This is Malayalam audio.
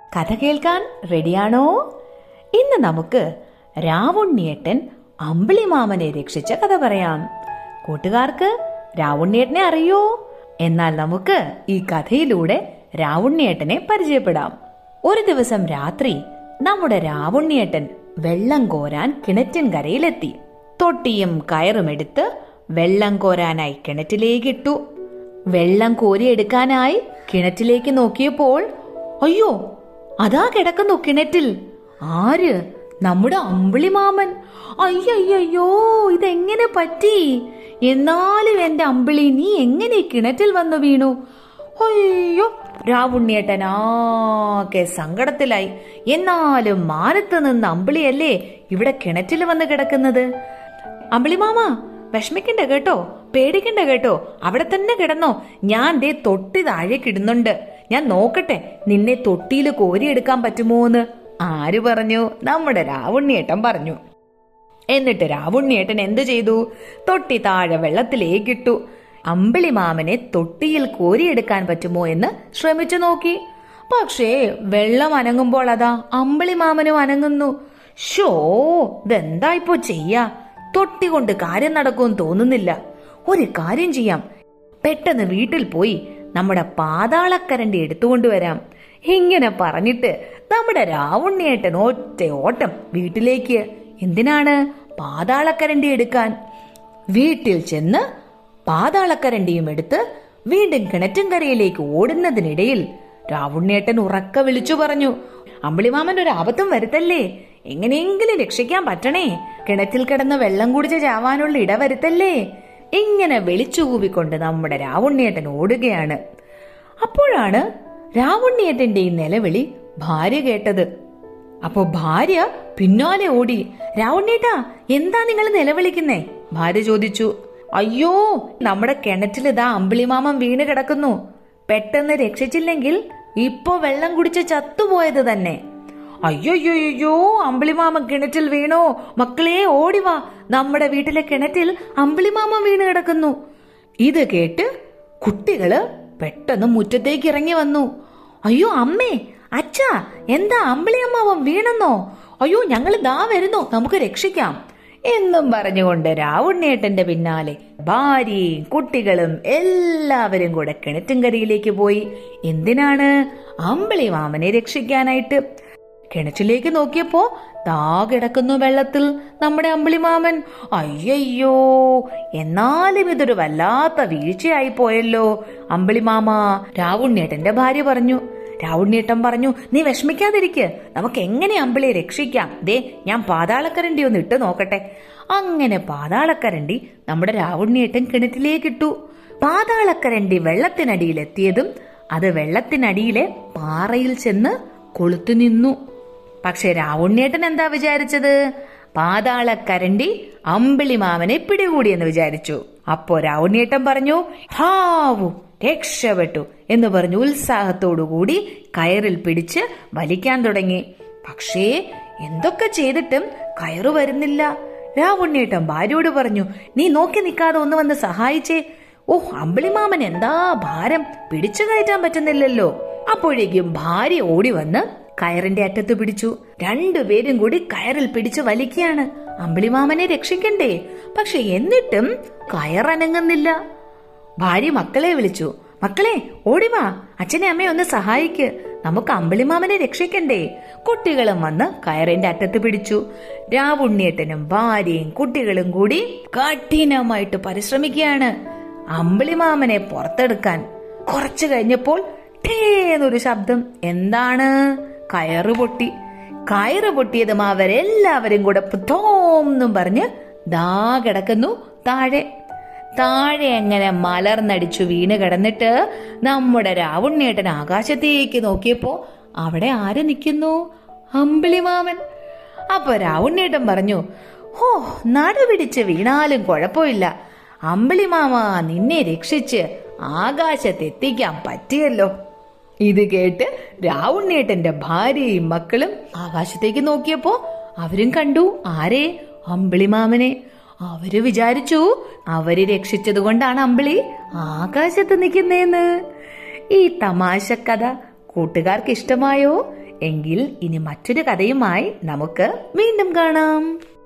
കഥ കേൾക്കാൻ റെഡിയാണോ ഇന്ന് നമുക്ക് രാവുണ്ണിയേട്ടൻ അമ്പിളിമാമനെ രക്ഷിച്ച കഥ പറയാം കൂട്ടുകാർക്ക് രാവുണ്ണിയേട്ടനെ അറിയോ എന്നാൽ നമുക്ക് ഈ കഥയിലൂടെ രാവുണ്ണിയേട്ടനെ പരിചയപ്പെടാം ഒരു ദിവസം രാത്രി നമ്മുടെ രാവുണ്ണിയേട്ടൻ വെള്ളം കോരാൻ കിണറ്റിൻകരയിലെത്തി തൊട്ടിയും കയറുമെടുത്ത് വെള്ളം കോരാനായി കിണറ്റിലേക്കിട്ടു വെള്ളം കോരിയെടുക്കാനായി കിണറ്റിലേക്ക് നോക്കിയപ്പോൾ അയ്യോ അതാ കിടക്കുന്നു കിണറ്റിൽ ആര് നമ്മുടെ അമ്പിളിമാമൻ അയ്യയ്യോ ഇതെങ്ങനെ പറ്റി എന്നാലും എന്റെ അമ്പിളി നീ എങ്ങനെ ഈ കിണറ്റിൽ വന്നു വീണു അയ്യോ രാവുണ്ണിയേട്ടൻ ആകെ സങ്കടത്തിലായി എന്നാലും മാനത്ത് നിന്ന് അമ്പിളിയല്ലേ ഇവിടെ കിണറ്റിൽ വന്ന് കിടക്കുന്നത് അമ്പിളിമാമ വിഷമിക്കണ്ട കേട്ടോ പേടിക്കണ്ട കേട്ടോ അവിടെ തന്നെ കിടന്നോ ഞാൻ ദേ തൊട്ടി താഴേക്ക് ഇടുന്നുണ്ട് ഞാൻ നോക്കട്ടെ നിന്നെ തൊട്ടിയിൽ കോരിയെടുക്കാൻ പറ്റുമോന്ന് ആര് പറഞ്ഞു നമ്മുടെ രാവുണ്ണിയേട്ടൻ പറഞ്ഞു എന്നിട്ട് രാവുണ്ണിയേട്ടൻ എന്ത് ചെയ്തു തൊട്ടി താഴെ വെള്ളത്തിലേക്കിട്ടു അമ്പിളി മാമനെ തൊട്ടിയിൽ കോരിയെടുക്കാൻ പറ്റുമോ എന്ന് ശ്രമിച്ചു നോക്കി പക്ഷേ വെള്ളം അനങ്ങുമ്പോൾ അതാ അമ്പിളി മാമനും അനങ്ങുന്നു ഷോ ഇതെന്താ ഇപ്പോ ചെയ്യാ തൊട്ടി കൊണ്ട് കാര്യം നടക്കുമെന്ന് തോന്നുന്നില്ല ഒരു കാര്യം ചെയ്യാം പെട്ടെന്ന് വീട്ടിൽ പോയി നമ്മുടെ പാതാളക്കരണ്ടി എടുത്തുകൊണ്ടുവരാം ഇങ്ങനെ പറഞ്ഞിട്ട് നമ്മുടെ രാവുണ്ണിയേട്ടൻ ഒറ്റ ഓട്ടം വീട്ടിലേക്ക് എന്തിനാണ് പാതാളക്കരണ്ടി എടുക്കാൻ വീട്ടിൽ ചെന്ന് പാതാളക്കരണ്ടിയും എടുത്ത് വീണ്ടും കിണറ്റുംകരയിലേക്ക് ഓടുന്നതിനിടയിൽ രാവുണ്ണിയേട്ടൻ ഉറക്ക വിളിച്ചു പറഞ്ഞു അമ്പിളിമാമൻ ഒരു ആപത്തും വരുത്തല്ലേ എങ്ങനെയെങ്കിലും രക്ഷിക്കാൻ പറ്റണേ കിണറ്റിൽ കിടന്ന് വെള്ളം കുടിച്ച് ചാവാനുള്ള ഇട വരുത്തല്ലേ ഇങ്ങനെ വിളിച്ചു കൂവിക്കൊണ്ട് നമ്മുടെ രാവുണ്ണിയേട്ടൻ ഓടുകയാണ് അപ്പോഴാണ് രാവുണ്ണിയേട്ടന്റെ ഈ നിലവിളി ഭാര്യ കേട്ടത് അപ്പോ ഭാര്യ പിന്നാലെ ഓടി രാവുണ്ണേട്ടാ എന്താ നിങ്ങൾ നിലവിളിക്കുന്നേ ഭാര്യ ചോദിച്ചു അയ്യോ നമ്മുടെ കിണറ്റിൽ ഇതാ അമ്പിളിമാമൻ വീണ് കിടക്കുന്നു പെട്ടെന്ന് രക്ഷിച്ചില്ലെങ്കിൽ ഇപ്പോ വെള്ളം കുടിച്ച് ചത്തുപോയത് തന്നെ അയ്യോയ്യോയ്യോ അമ്പിളിമാമൻ കിണറ്റിൽ വീണോ മക്കളെ ഓടിവാ നമ്മുടെ വീട്ടിലെ കിണറ്റിൽ അമ്പിളിമാമൻ വീണ് കിടക്കുന്നു ഇത് കേട്ട് കുട്ടികള് പെട്ടെന്ന് മുറ്റത്തേക്ക് ഇറങ്ങി വന്നു അയ്യോ അമ്മേ അച്ഛാ എന്താ അമ്പിളിയമ്മാവൻ വീണെന്നോ അയ്യോ ഞങ്ങൾ ദാ വരുന്നു നമുക്ക് രക്ഷിക്കാം എന്നും പറഞ്ഞുകൊണ്ട് രാവുണ്ണേട്ടന്റെ പിന്നാലെ ഭാര്യയും കുട്ടികളും എല്ലാവരും കൂടെ കിണറ്റുംകരയിലേക്ക് പോയി എന്തിനാണ് അമ്പിളി മാമനെ രക്ഷിക്കാനായിട്ട് കിണറ്റിലേക്ക് നോക്കിയപ്പോ താ കിടക്കുന്നു വെള്ളത്തിൽ നമ്മുടെ അമ്പിളിമാമൻ അയ്യയ്യോ എന്നാലും ഇതൊരു വല്ലാത്ത വീഴ്ചയായി പോയല്ലോ അമ്പിളിമാമ രാവുണ്ണേട്ടന്റെ ഭാര്യ പറഞ്ഞു രാവുണ്ണിയേട്ടൻ പറഞ്ഞു നീ വിഷമിക്കാതിരിക്ക് നമുക്ക് എങ്ങനെ അമ്പിളിയെ രക്ഷിക്കാം ദേ ഞാൻ പാതാളക്കരണ്ടി ഒന്ന് ഇട്ട് നോക്കട്ടെ അങ്ങനെ പാതാളക്കരണ്ടി നമ്മുടെ രാവുണ്ണിയേട്ടൻ കിണറ്റിലേക്കിട്ടു പാതാളക്കരണ്ടി വെള്ളത്തിനടിയിലെത്തിയതും അത് വെള്ളത്തിനടിയിലെ പാറയിൽ ചെന്ന് കൊളുത്തു നിന്നു പക്ഷെ രാവുണ്ണിയേട്ടൻ എന്താ വിചാരിച്ചത് പാതാളക്കരണ്ടി അമ്പിളി മാമനെ പിടികൂടിയെന്ന് വിചാരിച്ചു അപ്പോ രാവുണ്ണിയേട്ടൻ പറഞ്ഞു ഹാവു രക്ഷപ്പെട്ടു എന്ന് പറഞ്ഞു ഉത്സാഹത്തോടുകൂടി കയറിൽ പിടിച്ച് വലിക്കാൻ തുടങ്ങി പക്ഷേ എന്തൊക്കെ ചെയ്തിട്ടും കയറ് വരുന്നില്ല രാവുണ്ണിയേട്ടൻ ഭാര്യയോട് പറഞ്ഞു നീ നോക്കി നിൽക്കാതെ ഒന്ന് വന്ന് സഹായിച്ചേ ഓഹ് അമ്പിളിമാമൻ എന്താ ഭാരം പിടിച്ചു കയറ്റാൻ പറ്റുന്നില്ലല്ലോ അപ്പോഴേക്കും ഭാര്യ ഓടി വന്ന് കയറിന്റെ അറ്റത്ത് പിടിച്ചു രണ്ടുപേരും കൂടി കയറിൽ പിടിച്ചു വലിക്കുകയാണ് അമ്പിളിമാമനെ രക്ഷിക്കണ്ടേ പക്ഷെ എന്നിട്ടും കയറനങ്ങുന്നില്ല ഭാര്യ മക്കളെ വിളിച്ചു മക്കളെ ഓടിവാ അച്ഛനെ അമ്മയെ ഒന്ന് സഹായിക്ക് നമുക്ക് അമ്പിളിമാമനെ രക്ഷിക്കണ്ടേ കുട്ടികളും വന്ന് കയറിന്റെ അറ്റത്ത് പിടിച്ചു രാവുണ്ണിയേട്ടനും ഭാര്യയും കുട്ടികളും കൂടി കഠിനമായിട്ട് പരിശ്രമിക്കുകയാണ് അമ്പിളിമാമനെ പുറത്തെടുക്കാൻ കുറച്ചു കഴിഞ്ഞപ്പോൾ ടേന്നൊരു ശബ്ദം എന്താണ് കയറ് പൊട്ടി കയറ് പൊട്ടിയതും അവരെല്ലാവരും കൂടെ പുതോന്നും പറഞ്ഞ് ദാ കിടക്കുന്നു താഴെ താഴെ എങ്ങനെ മലർന്നടിച്ചു വീണ് കിടന്നിട്ട് നമ്മുടെ രാവുണ്ണിയേട്ടൻ ആകാശത്തേക്ക് നോക്കിയപ്പോ അവിടെ ആര് നിൽക്കുന്നു അമ്പിളിമാമൻ അപ്പൊ രാവുണ്ണിയേട്ടൻ പറഞ്ഞു ഹോ നടുപിടിച്ച് വീണാലും കുഴപ്പമില്ല അമ്പിളിമാമ നിന്നെ രക്ഷിച്ച് ആകാശത്തെത്തിക്കാൻ പറ്റിയല്ലോ ഇത് കേട്ട് രാവുണ്ണേട്ടന്റെ ഭാര്യയും മക്കളും ആകാശത്തേക്ക് നോക്കിയപ്പോ അവരും കണ്ടു ആരെ അമ്പിളിമാമനെ അവര് വിചാരിച്ചു അവര് രക്ഷിച്ചത് കൊണ്ടാണ് അമ്പിളി ആകാശത്ത് നിൽക്കുന്നേന്ന് ഈ തമാശ കഥ കൂട്ടുകാർക്ക് ഇഷ്ടമായോ എങ്കിൽ ഇനി മറ്റൊരു കഥയുമായി നമുക്ക് വീണ്ടും കാണാം